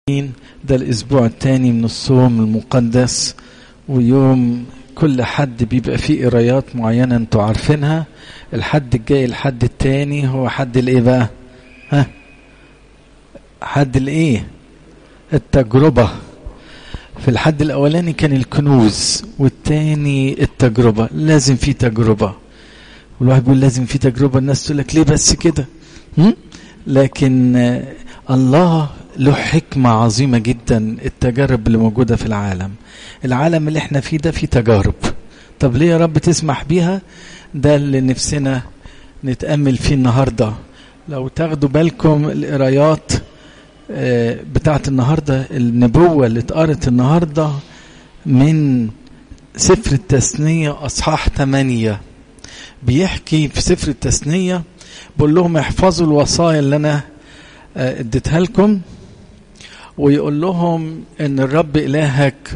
ده الأسبوع الثاني من الصوم المقدس ويوم كل حد بيبقى فيه قرايات معينة انتوا عارفينها الحد الجاي الحد التاني هو حد الايه بقى ها حد الايه التجربة في الحد الاولاني كان الكنوز والتاني التجربة لازم في تجربة والواحد بيقول لازم في تجربة الناس تقول لك ليه بس كده لكن الله له حكمة عظيمة جدا التجارب اللي موجودة في العالم العالم اللي احنا فيه ده فيه تجارب طب ليه يا رب تسمح بيها ده اللي نفسنا نتأمل فيه النهاردة لو تاخدوا بالكم القرايات بتاعت النهاردة النبوة اللي اتقرت النهاردة من سفر التثنية أصحاح 8 بيحكي في سفر التثنية بقول لهم احفظوا الوصايا اللي أنا اديتها لكم ويقول لهم ان الرب الهك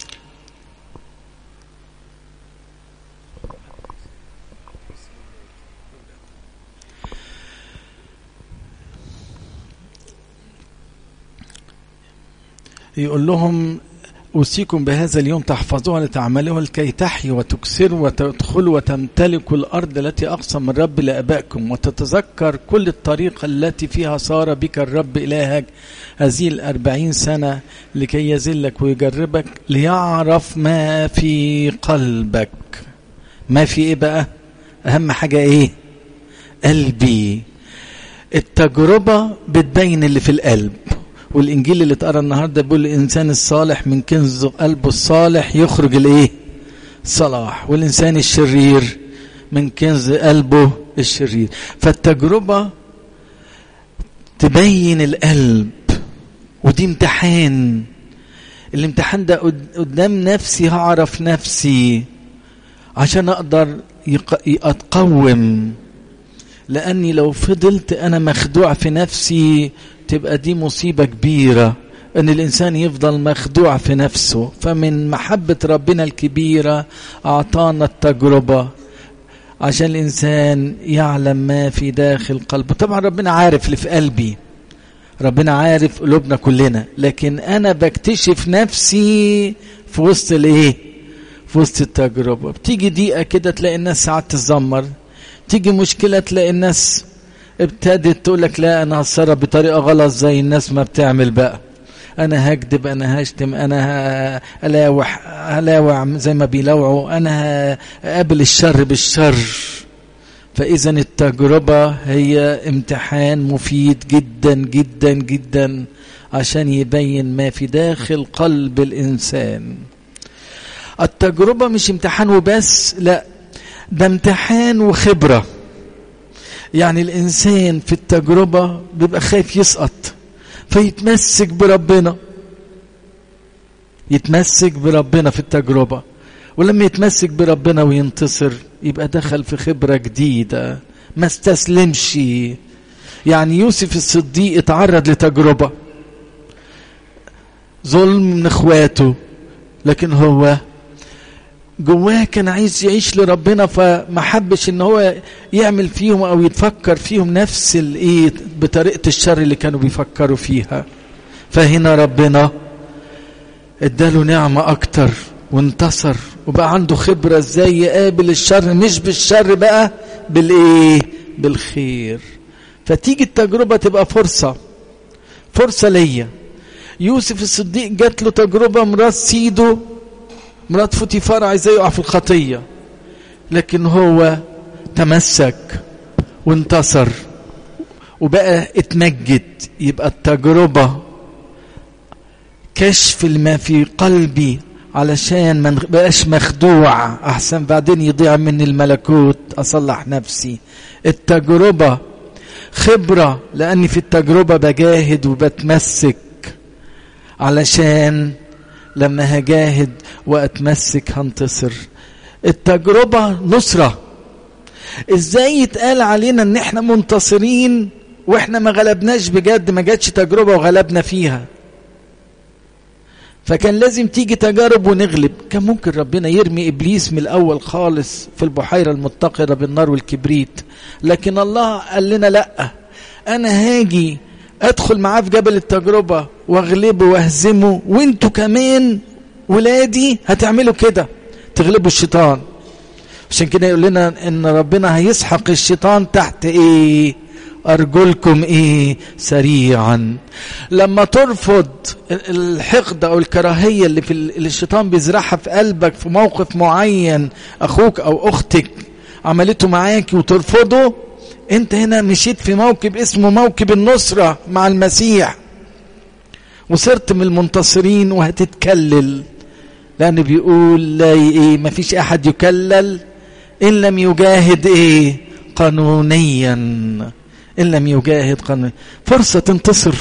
يقول لهم أوصيكم بهذا اليوم تحفظوها لتعملوها لكي تحيوا وتكسروا وتدخلوا وتمتلكوا الأرض التي أقسم الرب لآبائكم وتتذكر كل الطريق التي فيها صار بك الرب إلهك هذه الأربعين سنة لكي يزلك ويجربك ليعرف ما في قلبك ما في إيه بقى أهم حاجة إيه قلبي التجربة بتبين اللي في القلب والانجيل اللي اتقرا النهارده بيقول الانسان الصالح من كنز قلبه الصالح يخرج الايه صلاح والانسان الشرير من كنز قلبه الشرير فالتجربه تبين القلب ودي امتحان الامتحان ده قدام نفسي هعرف نفسي عشان اقدر اتقوم لاني لو فضلت انا مخدوع في نفسي تبقى دي مصيبة كبيرة ان الانسان يفضل مخدوع في نفسه فمن محبة ربنا الكبيرة اعطانا التجربة عشان الانسان يعلم ما في داخل قلبه طبعا ربنا عارف اللي في قلبي ربنا عارف قلوبنا كلنا لكن انا بكتشف نفسي في وسط الايه في وسط التجربة بتيجي دقيقة كده تلاقي الناس ساعات تتذمر تيجي مشكلة تلاقي الناس ابتدت تقول لك لا انا هتصرف بطريقه غلط زي الناس ما بتعمل بقى انا هكذب انا هشتم انا هلاوح هلاوع زي ما بيلوعوا انا هقابل الشر بالشر فاذا التجربه هي امتحان مفيد جدا جدا جدا عشان يبين ما في داخل قلب الانسان التجربه مش امتحان وبس لا ده امتحان وخبره يعني الإنسان في التجربة بيبقى خايف يسقط فيتمسك بربنا يتمسك بربنا في التجربة ولما يتمسك بربنا وينتصر يبقى دخل في خبرة جديدة ما استسلمش يعني يوسف الصديق اتعرض لتجربة ظلم من اخواته لكن هو جواه كان عايز يعيش لربنا فما حبش ان هو يعمل فيهم او يتفكر فيهم نفس الايه بطريقه الشر اللي كانوا بيفكروا فيها فهنا ربنا اداله نعمه اكتر وانتصر وبقى عنده خبره ازاي يقابل الشر مش بالشر بقى بالايه بالخير فتيجي التجربه تبقى فرصه فرصه ليا يوسف الصديق جات له تجربه مرات سيده مرات فوتيفار عايزاه يقع في الخطية لكن هو تمسك وانتصر وبقى اتمجد يبقى التجربة كشف ما في قلبي علشان ما بقاش مخدوع احسن بعدين يضيع مني الملكوت اصلح نفسي التجربة خبرة لاني في التجربة بجاهد وبتمسك علشان لما هجاهد واتمسك هنتصر التجربة نصرة ازاي يتقال علينا ان احنا منتصرين واحنا ما غلبناش بجد ما جاتش تجربة وغلبنا فيها فكان لازم تيجي تجارب ونغلب كان ممكن ربنا يرمي ابليس من الاول خالص في البحيره المتقره بالنار والكبريت لكن الله قال لنا لا انا هاجي ادخل معاه في جبل التجربة واغلبه واهزمه وانتوا كمان ولادي هتعملوا كده تغلبوا الشيطان عشان كده يقول لنا ان ربنا هيسحق الشيطان تحت ايه ارجلكم ايه سريعا لما ترفض الحقد او الكراهيه اللي في اللي الشيطان بيزرعها في قلبك في موقف معين اخوك او اختك عملته معاك وترفضه انت هنا مشيت في موكب اسمه موكب النصره مع المسيح وصرت من المنتصرين وهتتكلل لأنه بيقول لا إيه ما فيش أحد يكلل إن لم يجاهد إيه قانونيا إن لم يجاهد قانونيا فرصة تنتصر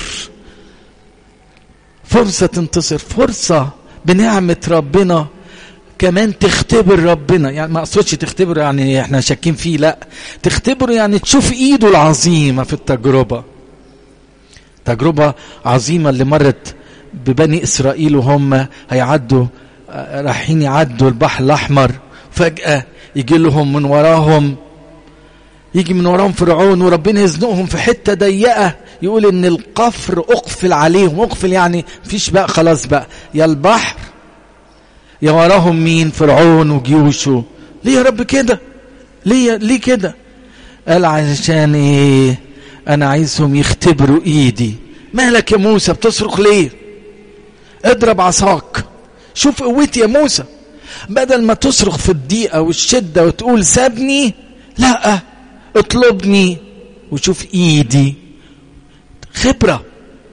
فرصة تنتصر فرصة بنعمة ربنا كمان تختبر ربنا يعني ما اقصدش تختبر يعني احنا شاكين فيه لا تختبر يعني تشوف ايده العظيمه في التجربه تجربه عظيمه اللي مرت ببني اسرائيل وهم هيعدوا رايحين يعدوا البحر الاحمر فجاه يجي لهم من وراهم يجي من وراهم فرعون وربنا يزنقهم في حته ضيقه يقول ان القفر اقفل عليهم اقفل يعني مفيش بقى خلاص بقى يا البحر يا وراهم مين فرعون وجيوشه ليه يا رب كده ليه ليه كده قال عشان ايه انا عايزهم يختبروا ايدي مالك يا موسى بتصرخ ليه اضرب عصاك شوف قوتي يا موسى بدل ما تصرخ في الضيقه والشده وتقول سابني لا اطلبني وشوف ايدي خبره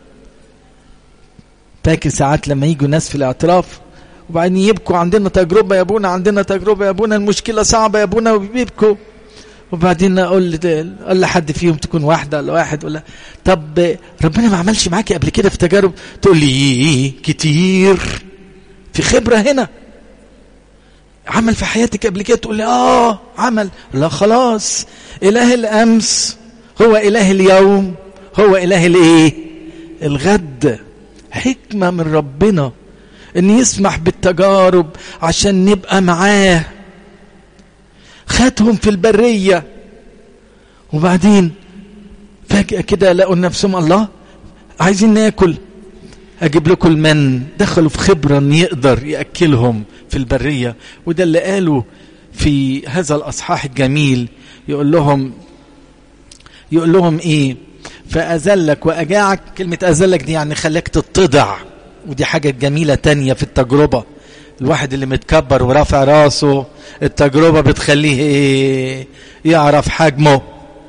فاكر ساعات لما يجوا ناس في الاعتراف وبعدين يبكوا عندنا تجربه يا ابونا عندنا تجربه يا ابونا المشكله صعبه يا ابونا وبيبكوا وبعدين اقول اقول لحد فيهم تكون واحده ولا واحد ولا طب ربنا ما عملش معاكي قبل كده في تجارب تقول لي كتير في خبره هنا عمل في حياتك قبل كده تقول لي اه عمل لا خلاص اله الامس هو اله اليوم هو اله الايه الغد حكمه من ربنا ان يسمح بالتجارب عشان نبقى معاه خدهم في البريه وبعدين فجاه كده لقوا نفسهم الله عايزين ناكل اجيب لكم المن دخلوا في خبره ان يقدر ياكلهم في البريه وده اللي قاله في هذا الاصحاح الجميل يقول لهم يقول لهم ايه فاذلك واجاعك كلمه اذلك دي يعني خلاك تتضع ودي حاجه جميله تانية في التجربه الواحد اللي متكبر ورافع راسه التجربه بتخليه ايه يعرف حجمه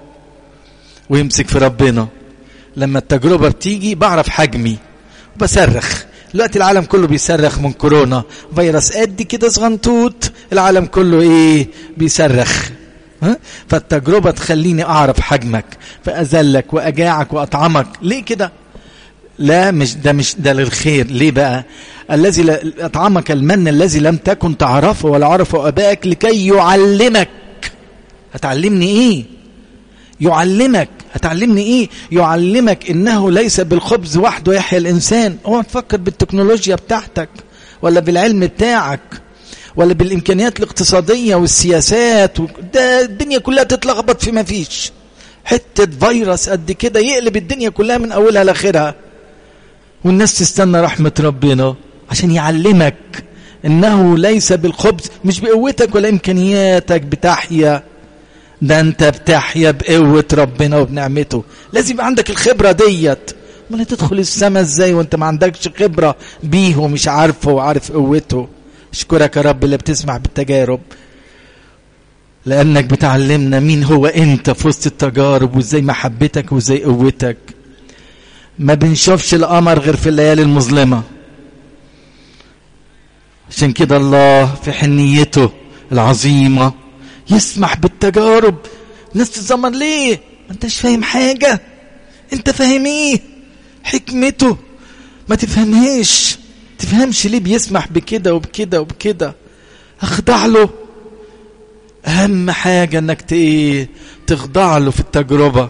ويمسك في ربنا لما التجربه بتيجي بعرف حجمي بصرخ دلوقتي العالم كله بيصرخ من كورونا فيروس قد كده صغنطوط العالم كله ايه بيصرخ ها؟ فالتجربه تخليني اعرف حجمك فاذلك واجاعك واطعمك ليه كده لا مش ده مش ده للخير ليه بقى الذي اطعمك المن الذي لم تكن تعرفه ولا عرفه ابائك لكي يعلمك هتعلمني ايه يعلمك هتعلمني ايه يعلمك انه ليس بالخبز وحده يحيا الانسان هو تفكر بالتكنولوجيا بتاعتك ولا بالعلم بتاعك ولا بالامكانيات الاقتصاديه والسياسات و... ده الدنيا كلها تتلخبط في ما فيش حته فيروس قد كده يقلب الدنيا كلها من اولها لاخرها والناس تستنى رحمه ربنا عشان يعلمك انه ليس بالخبز مش بقوتك ولا امكانياتك بتحيا ده انت بتحيا بقوة ربنا وبنعمته لازم يبقى عندك الخبرة ديت امال تدخل السماء ازاي وانت ما عندكش خبرة بيه ومش عارفه وعارف قوته اشكرك يا رب اللي بتسمع بالتجارب لانك بتعلمنا مين هو انت في وسط التجارب وازاي محبتك وازاي قوتك ما بنشوفش القمر غير في الليالي المظلمه عشان كده الله في حنيته العظيمه يسمح بالتجارب الناس تتذمر ليه ما انتش فاهم حاجة انت فاهم ايه حكمته ما تفهمهاش تفهمش ليه بيسمح بكده وبكده وبكده اخضع له اهم حاجة انك ايه تخضع له في التجربة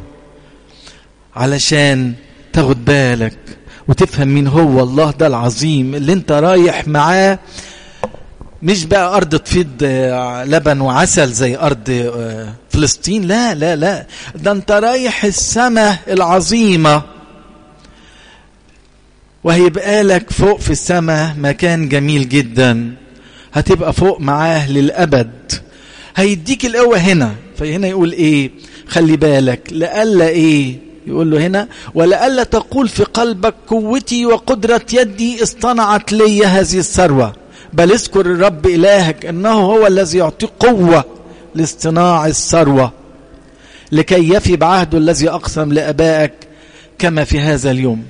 علشان تاخد بالك وتفهم مين هو الله ده العظيم اللي انت رايح معاه مش بقى أرض تفيض لبن وعسل زي أرض فلسطين لا لا لا ده أنت رايح السماء العظيمة وهيبقى لك فوق في السماء مكان جميل جدا هتبقى فوق معاه للأبد هيديك القوة هنا فهنا يقول ايه خلي بالك لألا ايه يقول له هنا ولألا تقول في قلبك قوتي وقدرة يدي اصطنعت لي هذه الثروة بل اذكر الرب إلهك أنه هو الذي يعطيك قوة لاصطناع الثروة لكي يفي بعهده الذي أقسم لأبائك كما في هذا اليوم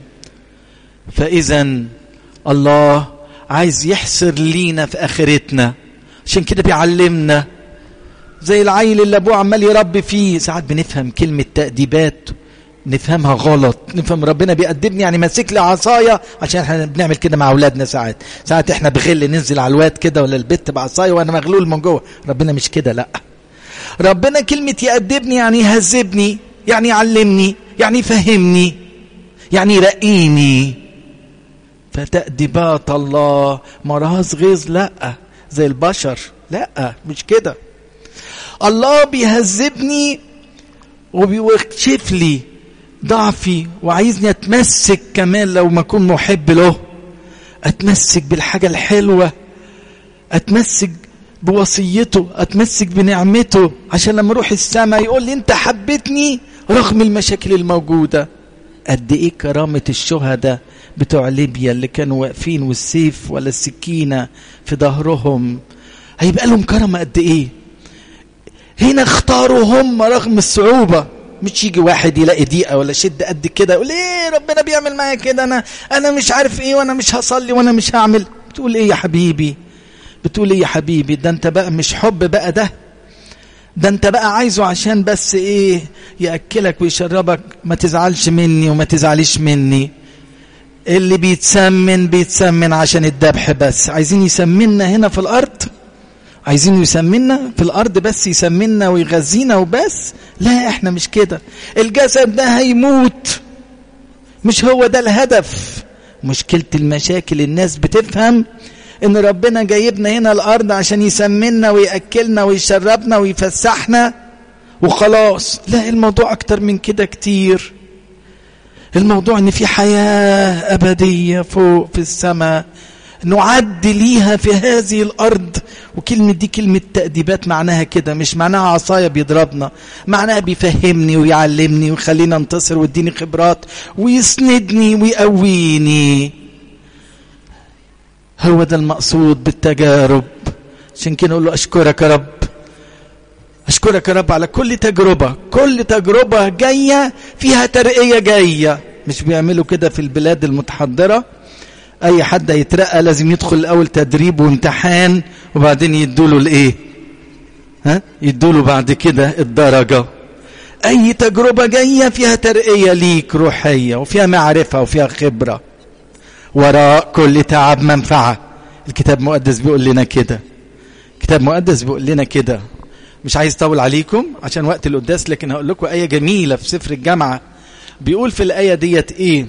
فإذا الله عايز يحسر لينا في آخرتنا عشان كده بيعلمنا زي العيل اللي أبوه عمال يربي فيه ساعات بنفهم كلمة تأديبات نفهمها غلط نفهم ربنا بيقدمني يعني ماسك لي عصايه عشان احنا بنعمل كده مع اولادنا ساعات ساعات احنا بغل ننزل على الواد كده ولا البت بعصايه وانا مغلول من جوه ربنا مش كده لا ربنا كلمه يأدبني يعني يهذبني يعني يعلمني يعني يفهمني يعني يرقيني فتأديبات الله مراهز غيظ لا زي البشر لا مش كده الله بيهذبني وبيكشف لي ضعفي وعايزني اتمسك كمان لو ما اكون محب له اتمسك بالحاجه الحلوه اتمسك بوصيته اتمسك بنعمته عشان لما اروح السماء يقول لي انت حبيتني رغم المشاكل الموجوده قد ايه كرامه الشهداء بتوع ليبيا اللي كانوا واقفين والسيف ولا السكينه في ظهرهم هيبقى لهم كرامه قد ايه هنا اختاروا هم رغم الصعوبه مش يجي واحد يلاقي ضيقه ولا شده قد كده يقول ايه ربنا بيعمل معايا كده انا انا مش عارف ايه وانا مش هصلي وانا مش هعمل بتقول ايه يا حبيبي بتقول ايه يا حبيبي ده انت بقى مش حب بقى ده ده انت بقى عايزه عشان بس ايه ياكلك ويشربك ما تزعلش مني وما تزعليش مني اللي بيتسمن بيتسمن عشان الذبح بس عايزين يسمنا هنا في الارض عايزين يسمنا في الارض بس يسمنا ويغذينا وبس لا احنا مش كده الجسد ده هيموت مش هو ده الهدف مشكلة المشاكل الناس بتفهم ان ربنا جايبنا هنا الارض عشان يسمنا ويأكلنا ويشربنا ويفسحنا وخلاص لا الموضوع اكتر من كده كتير الموضوع ان في حياة ابدية فوق في السماء نعد ليها في هذه الارض وكلمة دي كلمة تأديبات معناها كده مش معناها عصاية بيضربنا معناها بيفهمني ويعلمني ويخليني انتصر ويديني خبرات ويسندني ويقويني هو ده المقصود بالتجارب عشان كده نقول له اشكرك يا رب اشكرك يا رب على كل تجربة كل تجربة جاية فيها ترقية جاية مش بيعملوا كده في البلاد المتحضرة اي حد يترقى لازم يدخل الاول تدريب وامتحان وبعدين يدوله الايه ها يدوله بعد كده الدرجه اي تجربه جايه فيها ترقيه ليك روحيه وفيها معرفه وفيها خبره وراء كل تعب منفعه الكتاب المقدس بيقول لنا كده الكتاب المقدس بيقول لنا كده مش عايز اطول عليكم عشان وقت القداس لكن هقول لكم ايه جميله في سفر الجامعه بيقول في الايه ديت ايه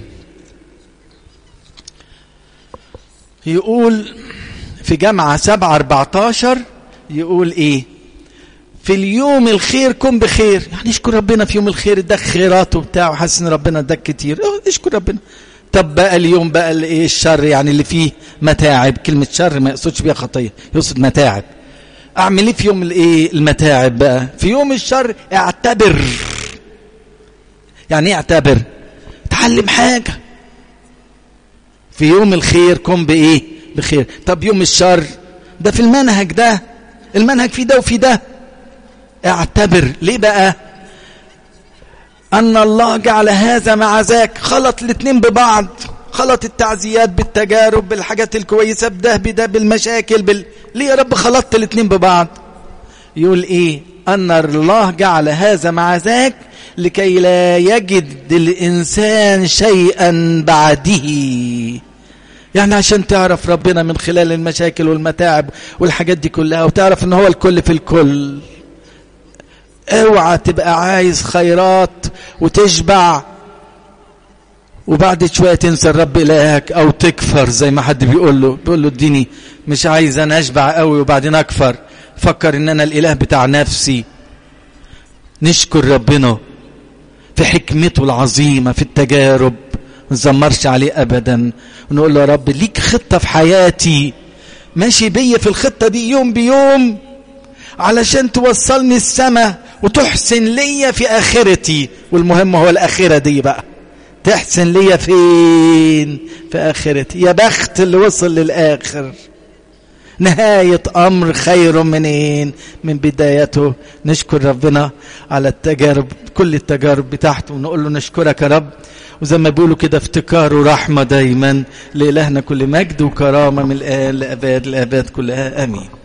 يقول في جامعة سبعة أربعتاشر يقول إيه في اليوم الخير كن بخير يعني اشكر ربنا في يوم الخير اداك خيرات وبتاع وحاسس ان ربنا اداك كتير اشكر ربنا طب بقى اليوم بقى الايه الشر يعني اللي فيه متاعب كلمة شر ما يقصدش بيها خطية يقصد متاعب اعمل ايه في يوم الايه المتاعب بقى في يوم الشر اعتبر يعني ايه اعتبر اتعلم حاجه في يوم الخير كن بايه بخير طب يوم الشر ده في المنهج ده المنهج في ده وفي ده اعتبر ليه بقى ان الله جعل هذا مع ذاك خلط الاتنين ببعض خلط التعزيات بالتجارب بالحاجات الكويسة بده بده بالمشاكل بال... ليه يا رب خلطت الاتنين ببعض يقول ايه ان الله جعل هذا مع ذاك لكي لا يجد الإنسان شيئا بعده يعني عشان تعرف ربنا من خلال المشاكل والمتاعب والحاجات دي كلها وتعرف ان هو الكل في الكل اوعى تبقى عايز خيرات وتشبع وبعد شوية تنسى الرب إلهك أو تكفر زي ما حد بيقول له بيقول له اديني مش عايز أنا أشبع قوي وبعدين أكفر فكر إن أنا الإله بتاع نفسي نشكر ربنا في حكمته العظيمة في التجارب نزمرش عليه ابدا ونقول له يا رب ليك خطه في حياتي ماشي بيا في الخطه دي يوم بيوم علشان توصلني السماء وتحسن ليا في اخرتي والمهم هو الاخره دي بقى تحسن ليا فين في اخرتي يا بخت اللي وصل للاخر نهاية أمر خير منين من بدايته نشكر ربنا على التجارب كل التجارب بتاعته ونقول له نشكرك يا رب وزي ما بيقولوا كده افتكار ورحمة دايما لإلهنا كل مجد وكرامة من الآن لأباد الآباد كلها آمين